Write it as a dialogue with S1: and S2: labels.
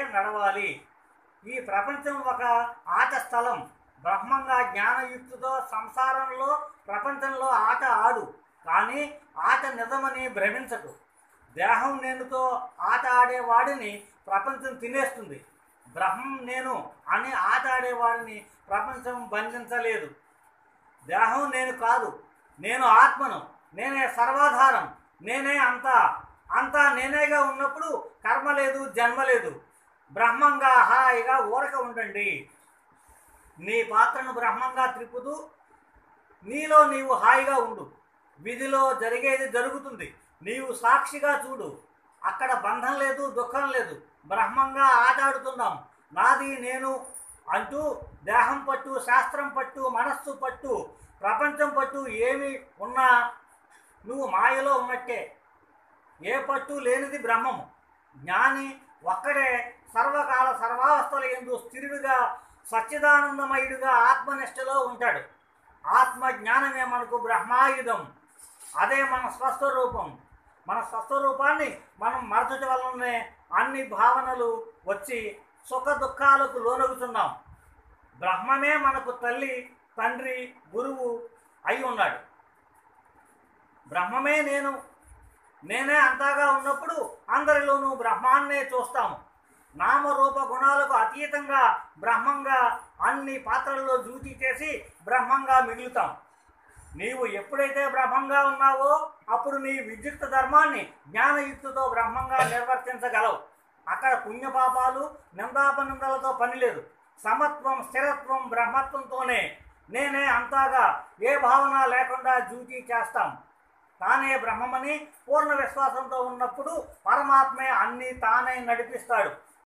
S1: నడవాలి ఈ ప్రపంచం ఒక ఆట స్థలం బ్రహ్మంగా జ్ఞానయుక్తితో సంసారంలో ప్రపంచంలో ఆట ఆడు కానీ ఆట నిజమని భ్రమించకు దేహం నేనుతో ఆట ఆడేవాడిని ప్రపంచం తినేస్తుంది బ్రహ్మం నేను అని ఆట ఆడేవాడిని ప్రపంచం బంధించలేదు దేహం నేను కాదు నేను ఆత్మను నేనే సర్వాధారం నేనే అంతా అంతా నేనేగా ఉన్నప్పుడు కర్మ లేదు జన్మ లేదు బ్రహ్మంగా హాయిగా ఊరక ఉండండి నీ పాత్రను బ్రహ్మంగా త్రిప్పుతూ నీలో నీవు హాయిగా ఉండు విధిలో జరిగేది జరుగుతుంది నీవు సాక్షిగా చూడు అక్కడ బంధం లేదు దుఃఖం లేదు బ్రహ్మంగా ఆటాడుతున్నాం నాది నేను అంటూ దేహం పట్టు శాస్త్రం పట్టు మనస్సు పట్టు ప్రపంచం పట్టు ఏమి ఉన్నా నువ్వు మాయలో ఉన్నట్టే ఏ పట్టు లేనిది బ్రహ్మము జ్ఞాని ఒక్కడే సర్వకాల సర్వావస్థల ఎందు స్థిరుడిగా సచ్చిదానందమయుడిగా ఆత్మనిష్టలో ఉంటాడు ఆత్మ జ్ఞానమే మనకు బ్రహ్మాయుధం అదే మన స్వస్వరూపం మన స్వస్వరూపాన్ని మనం మరచట వల్లనే అన్ని భావనలు వచ్చి సుఖ దుఃఖాలకు లోనగుతున్నాం బ్రహ్మమే మనకు తల్లి తండ్రి గురువు అయి ఉన్నాడు బ్రహ్మమే నేను నేనే అంతాగా ఉన్నప్పుడు అందరిలోనూ బ్రహ్మాన్నే చూస్తాము నామరూప గుణాలకు అతీతంగా బ్రహ్మంగా అన్ని పాత్రల్లో జూతి చేసి బ్రహ్మంగా మిగులుతాం నీవు ఎప్పుడైతే బ్రహ్మంగా ఉన్నావో అప్పుడు నీ విద్యుక్త ధర్మాన్ని జ్ఞానయుక్తితో బ్రహ్మంగా నిర్వర్తించగలవు అక్కడ పుణ్యపాపాలు నిందాపనిందలతో పని లేదు సమత్వం స్థిరత్వం బ్రహ్మత్వంతోనే నేనే అంతాగా ఏ భావన లేకుండా డ్యూటీ చేస్తాం తానే బ్రహ్మమని పూర్ణ విశ్వాసంతో ఉన్నప్పుడు పరమాత్మే అన్నీ తానే నడిపిస్తాడు